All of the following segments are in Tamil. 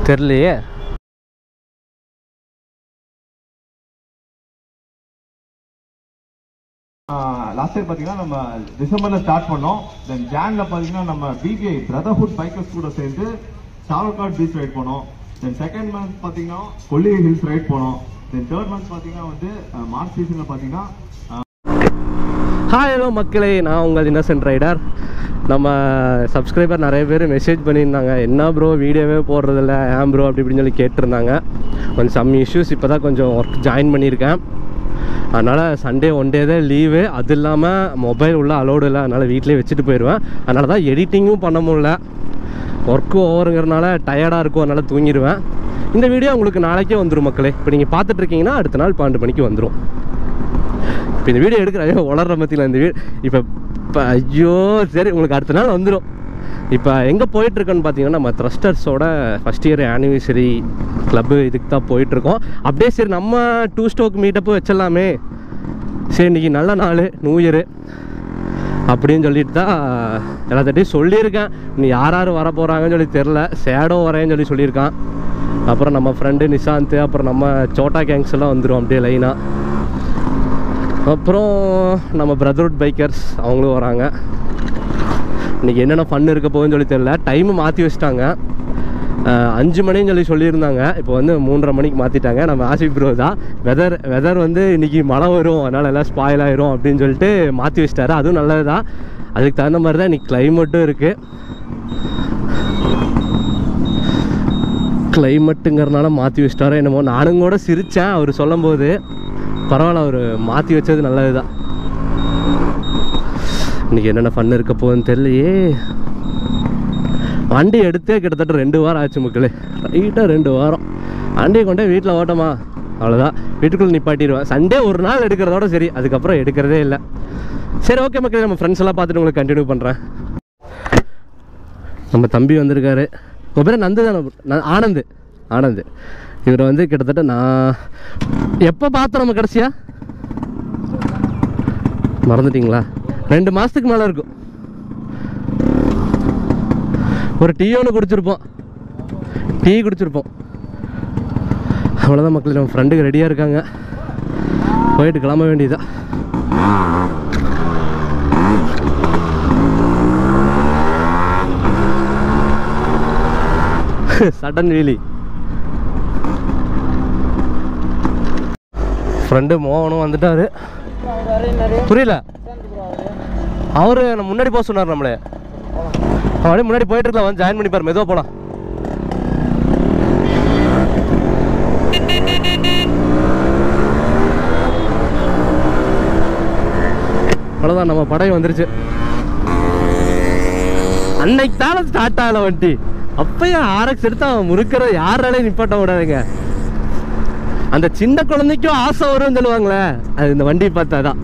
தெரியலையே லாஸ்ட் டைம் பாத்தீங்கன்னா நம்ம டிசம்பர்ல ஸ்டார்ட் பண்ணோம் தென் ஜான்ல பாத்தீங்கன்னா நம்ம பிபிஐ பிரதர்ஹுட் பைக்கர்ஸ் கூட சேர்ந்து சாவர்காட் பீச் ரைட் போனோம் தென் செகண்ட் மந்த் பாத்தீங்கன்னா கொல்லி ஹில்ஸ் ரைட் போனோம் தென் தேர்ட் மந்த் பாத்தீங்கன்னா வந்து மார்ச் சீசன்ல பாத்தீங்கன்னா ஹாய் ஹலோ மக்களே நான் உங்கள் இன்னசென்ட் ரைடர் நம்ம சப்ஸ்கிரைபர் நிறைய பேர் மெசேஜ் பண்ணியிருந்தாங்க என்ன ப்ரோ வீடியோவே போடுறதில்ல ஏன் ப்ரோ அப்படி இப்படின்னு சொல்லி கேட்டிருந்தாங்க கொஞ்சம் சம் இஷ்யூஸ் இப்போ தான் கொஞ்சம் ஒர்க் ஜாயின் பண்ணியிருக்கேன் அதனால் சண்டே ஒன் டே தான் லீவு அது இல்லாமல் மொபைல் உள்ள அலோடு இல்லை அதனால் வீட்டிலே வச்சுட்டு போயிடுவேன் அதனால தான் எடிட்டிங்கும் பண்ண முடியல ஒர்க்கு ஓவருங்கிறனால டயர்டாக இருக்கும் அதனால் தூங்கிடுவேன் இந்த வீடியோ உங்களுக்கு நாளைக்கே வந்துடும் மக்களே இப்போ நீங்கள் பார்த்துட்டு இருக்கீங்கன்னா அடுத்த நாள் பன்னெண்டு மணிக்கு வந்துடும் இப்போ இந்த வீடியோ எடுக்கிற ஐயோ வளர்ற மத்தியில் இந்த வீடு இப்போ இப்போ ஐயோ சரி உங்களுக்கு அடுத்த நாள் வந்துடும் இப்போ எங்கே போயிட்டுருக்கோன்னு பார்த்தீங்கன்னா நம்ம த்ரஸ்டர்ஸோட ஃபஸ்ட் இயர் ஆனிவர்சரி கிளப்பு இதுக்கு தான் போயிட்டுருக்கோம் அப்படியே சரி நம்ம டூ ஸ்டோக் மீட்டப்பு வச்சிடலாமே சரி இன்றைக்கி நல்ல நாள் நியூ இயரு அப்படின்னு சொல்லிட்டு தான் எல்லாத்திட்டையும் சொல்லியிருக்கேன் நீ யார் யார் வர போகிறாங்கன்னு சொல்லி தெரில சேடோ வரேன்னு சொல்லி சொல்லியிருக்கான் அப்புறம் நம்ம ஃப்ரெண்டு நிஷாந்த் அப்புறம் நம்ம சோட்டா கேங்ஸ் எல்லாம் வந்துடும் அப்படியே லைனாக அப்புறம் நம்ம பிரதர்வுட் பைக்கர்ஸ் அவங்களும் வராங்க இன்றைக்கி என்னென்ன ஃபன் இருக்க போகுதுன்னு சொல்லி தெரில டைமு மாற்றி வச்சிட்டாங்க அஹ், அஞ்சு மணின்னு சொல்லி சொல்லியிருந்தாங்க இப்போ வந்து மூன்றரை மணிக்கு மாற்றிட்டாங்க நம்ம ஆசிப் ப்ரோ தான் வெதர் வெதர் வந்து இன்றைக்கி மழை வரும் அதனால் எல்லாம் ஸ்பாயில் ஆயிரும் அப்படின்னு சொல்லிட்டு மாற்றி வச்சிட்டாரு அதுவும் நல்லது தான் அதுக்கு தகுந்த மாதிரி தான் இன்றைக்கி கிளைமேட்டும் இருக்குது கிளைமேட்டுங்கிறனால மாற்றி வச்சிட்டாரோ என்னமோ நானும் கூட சிரித்தேன் அவர் சொல்லும்போது பரவாயில்ல அவர் மாற்றி வச்சது நல்லது தான் இன்றைக்கி என்னென்ன ஃபன் இருக்க போகுதுன்னு தெரியலையே வண்டி எடுத்தே கிட்டத்தட்ட ரெண்டு வாரம் ஆச்சு மக்களே ரைட்டாக ரெண்டு வாரம் வண்டியை கொண்டே வீட்டில் ஓட்டமா அவ்வளோதான் வீட்டுக்குள்ளே நிப்பாட்டிடுவேன் சண்டே ஒரு நாள் எடுக்கிறதோட சரி அதுக்கப்புறம் எடுக்கிறதே இல்லை சரி ஓகே மக்களே நம்ம ஃப்ரெண்ட்ஸ் எல்லாம் பார்த்துட்டு உங்களுக்கு கண்டினியூ பண்ணுறேன் நம்ம தம்பி வந்திருக்காரு உங்கள் பேர் நந்து தானே ந- ஆனந்த் ஆனந்த் இவர் வந்து கிட்டத்தட்ட நான் எப்போ பார்த்தோம் நம்ம கடைசியா மறந்துட்டீங்களா ரெண்டு மாதத்துக்கு மேலே இருக்கும் ஒரு டீ ஒன்று குடிச்சிருப்போம் டீ குடிச்சிருப்போம் அவ்வளோதான் மக்கள் நம்ம ஃப்ரெண்டுக்கு ரெடியாக இருக்காங்க போயிட்டு கிளம்ப வேண்டியதா சடன் வீலி ஃப்ரெண்டு மோகனும் வந்துட்டாரு புரியல அவரு நம்ம முன்னாடி போக சொன்னார் நம்மளே அவன் அப்படியே முன்னாடி போயிட்டு இருக்கலாம் வந்து ஜாயின் பண்ணிப்பார் மெதுவாக போகலாம் அவ்வளோதான் நம்ம படகு வந்துருச்சு அன்னைக்கு தானே ஸ்டார்ட் ஆகல வண்டி அப்பயும் ஆர்எக்ஸ் எடுத்து அவன் முறுக்கிற யாராலையும் நிப்பாட்ட விடாதுங்க அந்த சின்ன குழந்தைக்கும் ஆசை வரும்னு சொல்லுவாங்களே அது இந்த வண்டி பார்த்தா தான்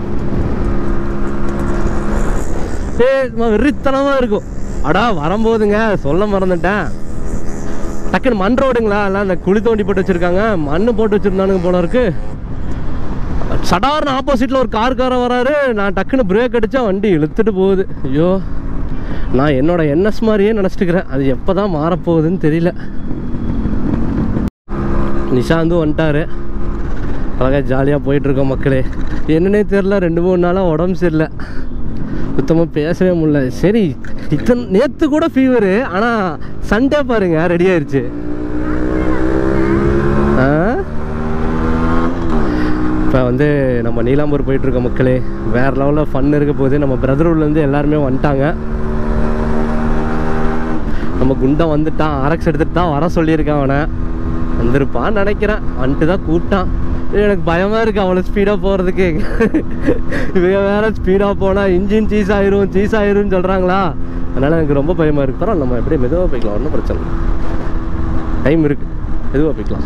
வெறித்தனமா இருக்கும் அடா வரும்போதுங்க சொல்ல மறந்துட்டேன் டக்குன்னு மண் ரோடுங்களா எல்லாம் அந்த குழி தோண்டி போட்டு வச்சிருக்காங்க மண்ணு போட்டு வச்சிருந்தானுங்க போல இருக்கு சடார்னு ஆப்போசிட்ல ஒரு கார்காரன் வராரு நான் டக்குன்னு பிரேக் அடிச்சா வண்டி இழுத்துட்டு போகுது ஐயோ நான் என்னோட என்எஸ் மாதிரியே நினச்சிட்டுக்கிறேன் அது எப்போ தான் மாறப்போகுதுன்னு தெரியல நிஷாந்தும் வந்துட்டாரு அழகாக ஜாலியாக போயிட்டுருக்கோம் மக்களே என்னன்னே தெரில ரெண்டு மூணு நாளாக உடம்பு சரியில்லை சுத்தமாக பேசவே முடியல சரி இத்தனை நேற்று கூட ஃபீவரு ஆனால் சண்டே பாருங்க ரெடி ஆயிருச்சு ஆ இப்போ வந்து நம்ம நீலாம்பூர் போயிட்டுருக்கோம் மக்களே வேறு லெவலில் ஃபன் இருக்க போகுது நம்ம பிரதர்வுட்லேருந்து எல்லாருமே வந்துட்டாங்க நம்ம குண்டம் வந்துட்டான் ஆர்எக்ஸ் எடுத்துட்டு தான் வர சொல்லியிருக்கான் அவனை வந்திருப்பான்னு நினைக்கிறேன் வந்துட்டு தான் கூப்பிட்டான் ஏய், எனக்கு பயமாக இருக்குது அவ்வளோ ஸ்பீடாக போகிறதுக்கு இவங்க வேற ஸ்பீடாக போனால் இன்ஜின் சீஸ் ஆயிரும் சீஸ் ஆயிரும்னு சொல்கிறாங்களா அதனால் எனக்கு ரொம்ப பயமாக இருக்கு பரவாயில்ல நம்ம எப்படியே மெதுவாக போய்க்கலாம் ஒன்றும் பிரச்சனை டைம் இருக்குது மெதுவாக போய்க்கலாம்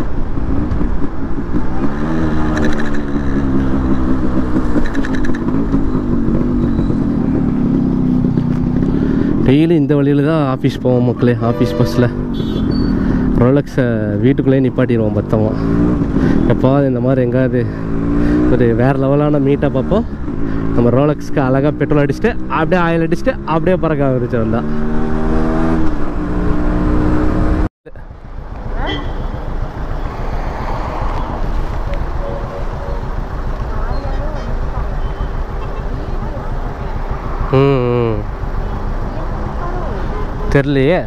டெய்லி இந்த வழியில் தான் ஆஃபீஸ் போவோம் மக்களே ஆஃபீஸ் பஸ்ஸில் ரோலக்ஸை வீட்டுக்குள்ளேயே நிப்பாட்டிடுவோம் மொத்தமாக எப்போவாது இந்த மாதிரி எங்காவது ஒரு வேறு லெவலான மீட்டை பார்ப்போம் நம்ம ரோலக்ஸ்க்கு அழகாக பெட்ரோல் அடிச்சுட்டு அப்படியே ஆயில் அடிச்சுட்டு அப்படியே பறக்க ஆரம்பிச்சு வந்தா ம் ம் தெரிலையே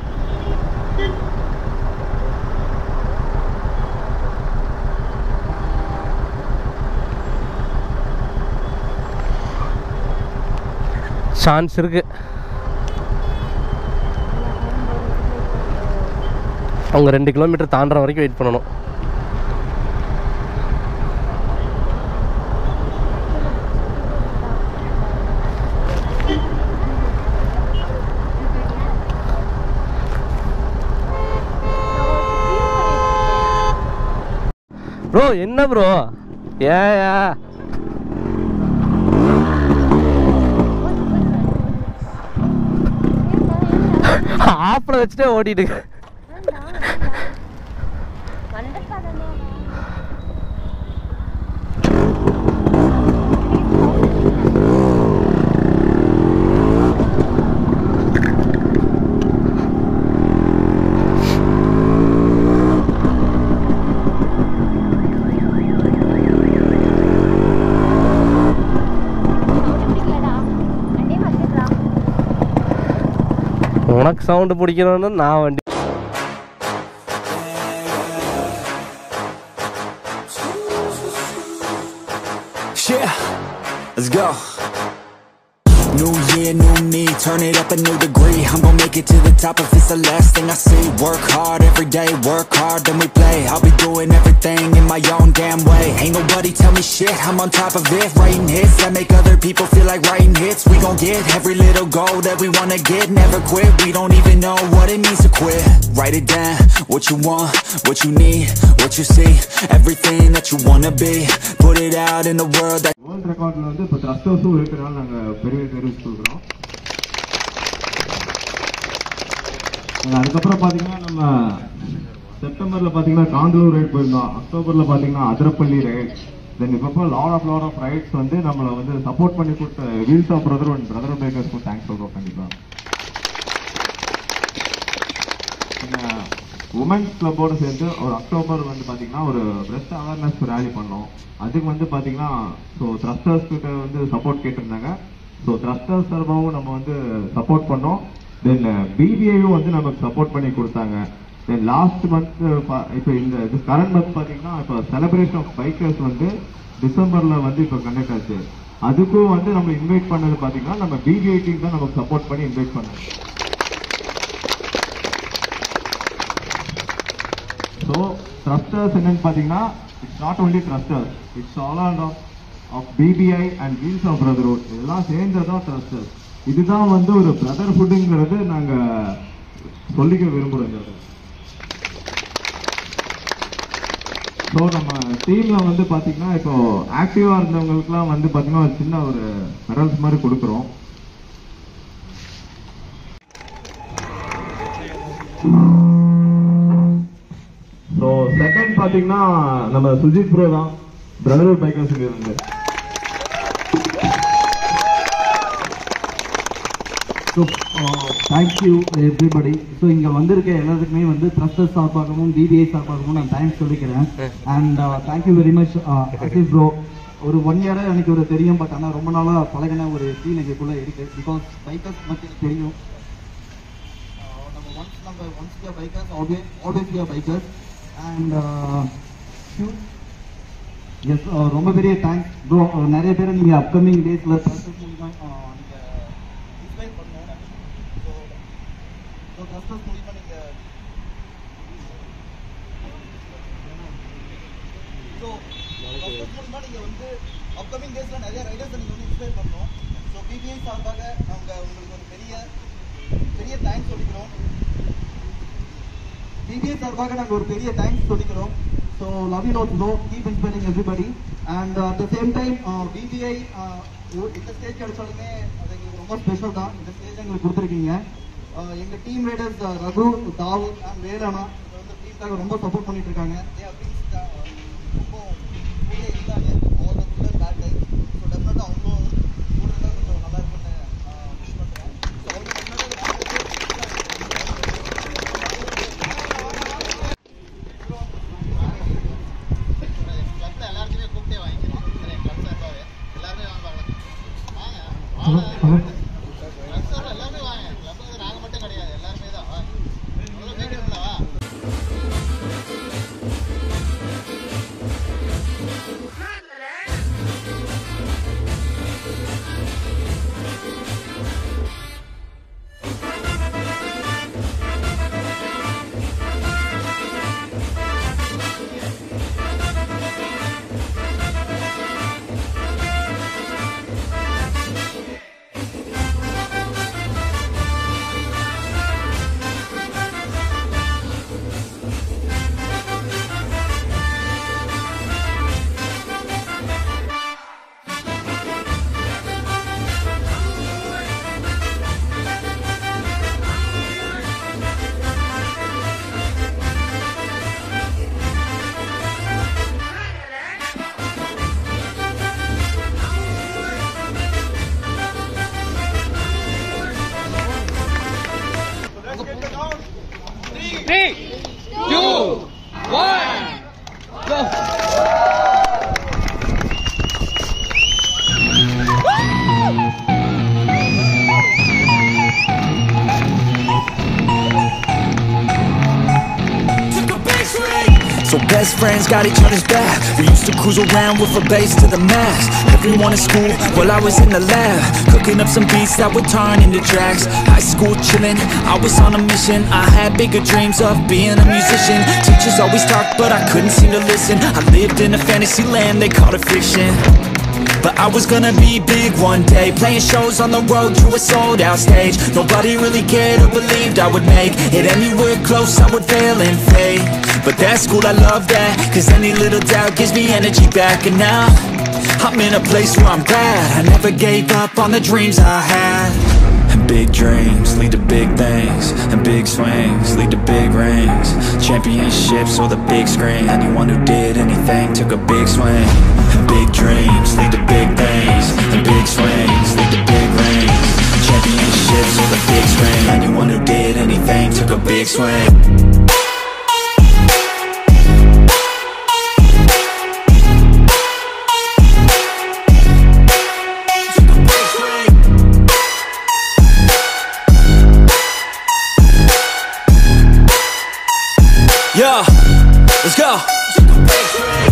சான்ஸ் இருக்கு அவங்க ரெண்டு கிலோமீட்டர் தாண்டுற வரைக்கும் வெயிட் பண்ணணும் ப்ரோ என்ன ப்ரோ ஏயா ஆப்பில் வச்சுட்டே ஓடிட்டு இருக்கு. உனக்கு சவுண்டு பிடிக்கணும்னு நான் வண்டி Yeah, let's go. New year, new me, turn it up a new degree. I'm gonna make it to the top if it's the last thing I see. Work hard every day, work hard, then we play. I'll be doing everything in my own damn way. Ain't nobody tell me shit, I'm on top of it. Writing hits that make other people feel like writing hits. We gon' get every little goal that we wanna get. Never quit, we don't even know what it means to quit. Write it down, what you want, what you need, what you see. Everything that you wanna be. Put it out in the world that world ரெக்கார்ட்ல வந்து இப்போ த்ரஸ்டர்ஸும் இருக்கிறனால நாங்கள் பெரிய தெரிவிச்சு கொடுக்குறோம் And அதுக்கப்புறம் பார்த்தீங்கன்னா நம்ம செப்டம்பர்ல பார்த்தீங்கன்னா காந்தலூர் ரைட் போயிருந்தோம் அக்டோபர்ல பார்த்தீங்கன்னா அதிரப்பள்ளி ரைட் தென் இப்போ lot of lot of rides வந்து நம்மளை வந்து சப்போர்ட் பண்ணி கொடுத்த wheels of brother and brother பேக்கர்ஸ்க்கும் தேங்க்ஸ் சொல்கிறோம் கண்டிப்பாக உமன்ஸ் கிளப்போட சேர்ந்து ஒரு அக்டோபர் வந்து பாத்தீங்கன்னா ஒரு பிரஸ்ட் அவேர்னஸ் ரேலி பண்ணோம் அதுக்கு வந்து பாத்தீங்கன்னா ஸோ த்ரஸ்டர்ஸ் கிட்ட வந்து சப்போர்ட் கேட்டிருந்தாங்க ஸோ த்ரஸ்டர்ஸ் சார்பாகவும் நம்ம வந்து சப்போர்ட் பண்ணோம் தென் பிபிஐயும் வந்து நமக்கு சப்போர்ட் பண்ணி கொடுத்தாங்க தென் லாஸ்ட் மந்த் இப்போ இந்த கரண்ட் மந்த் பாத்தீங்கன்னா இப்போ செலிப்ரேஷன் ஆஃப் பைக்கர்ஸ் வந்து டிசம்பர்ல வந்து இப்போ கண்டக்ட் ஆச்சு அதுக்கும் வந்து நம்ம இன்வைட் பண்ணது பாத்தீங்கன்னா நம்ம பிபிஐ டீம் தான் நமக்கு சப்போர்ட் பண்ணி இன்வைட் பண்ணாங்க ஸோ த்ரஸ்டர்ஸ் என்னன்னு பார்த்தீங்கன்னா it's not only thrusters it's all and of of BBI and wheels of brotherhood இதெல்லாம் சேர்ந்தது தான் த்ரஸ்டர்ஸ் இதுதான் வந்து ஒரு பிரதர்ஹுட்டுங்கிறது நாங்கள் சொல்லிக்க விரும்புகிறோம் இந்த ஸோ நம்ம டீம்ல வந்து பாத்தீங்கன்னா இப்போ ஆக்டிவா இருந்தவங்களுக்குலாம் வந்து பாத்தீங்கன்னா ஒரு சின்ன ஒரு மெடல்ஸ் மாதிரி கொடுக்குறோம் ஸோ செகண்ட் பாத்தீங்கன்னா நம்ம சுஜித் ப்ரோ தான் பிரதர் பைக்கர்ஸ் இருந்து ஸோ தேங்க்யூ எவ்ரிபடி ஸோ இங்கே வந்திருக்க எல்லாத்துக்குமே வந்து ட்ரஸ்டர் சார்பாகவும் பிபிஐ சார்பாகவும் நான் தேங்க்ஸ் சொல்லிக்கிறேன் and thank you very much Aziz bro ஒரு ஒன் இயராக எனக்கு ஒரு தெரியும் பட் ஆனால் ரொம்ப நாளாக பழகின ஒரு ஃபீல் எங்களுக்குள்ளே இருக்கு பிகாஸ் பைக்கர்ஸ் பற்றி எனக்கு தெரியும் Uh, நம்ம ஒன்ஸ் நம்ம once we bikers always always we bikers and yes ரொம்ப பெரிய தேங்க்ஸ் ப்ரோ நிறைய பேரை நீங்கள் அப்கமிங் டேஸில் ப்ராசஸ் மூலிமா நீங்கள் இன்ஸ்பைர் பண்ணணும் ஸோ ஸோ ப்ராசஸ் மூலிமா நீங்கள் ஸோ ப்ராசஸ் மூலிமா நீங்கள் வந்து அப்கமிங் டேஸில் நிறைய ரைடர்ஸை நீங்கள் வந்து இன்ஸ்பைர் பண்ணணும் ஸோ பிபிஐ சார்பாக நாங்கள் உங்களுக்கு ஒரு பெரிய பெரிய தேங்க்ஸ் சொல்லிக்கிறோம் பிபிஐ சார்பாக நாங்கள் ஒரு பெரிய தேங்க்ஸ் சொல்லிக்கிறோம் so love you note no keep inspiring everybody and at the same time BBI இந்த ஸ்டேஜ் கிடைச்சாலுமே அது எங்களுக்கு ரொம்ப ஸ்பெஷல் தான் இந்த ஸ்டேஜ் எங்களுக்கு கொடுத்துருக்கீங்க Uh, எங்க டீம் ரைடர்ஸ் ரகு தாவு அண்ட் வேலானா இதை வந்து டீமுக்காக ரொம்ப சப்போர்ட் பண்ணிட்டு இருக்காங்க They have been, uh, ரொம்ப கூட இருந்தாங்க all the good and bad times. So definitely அவங்களும் கூட இருந்தா கொஞ்சம் நல்லா இருக்கும்னு uh, wish பண்றேன். So அவங்க definitely took a big swing. So best friends got each other's back. We used to cruise around with a bass to the max. Everyone in school while I was in the lab, cooking up some beats that would turn into tracks. High school chillin', I was on a mission. I had bigger dreams of being a musician. Teachers always talked, but I couldn't seem to listen. I lived in a fantasy land, they called it fiction. But I was gonna be big one day Playing shows on the road to a sold out stage Nobody really cared or believed I would make It anywhere close I would fail and fade But that's cool, I love that Cause any little doubt gives me energy back And now I'm in a place where I'm glad I never gave up on the dreams I had and big dreams lead to big things And big swings lead to big rings Championships or the big screen Anyone who did anything took a big swing And big dreams lead to big things And big swings lead to big rings Championships or the big screen Anyone who did anything took a big swing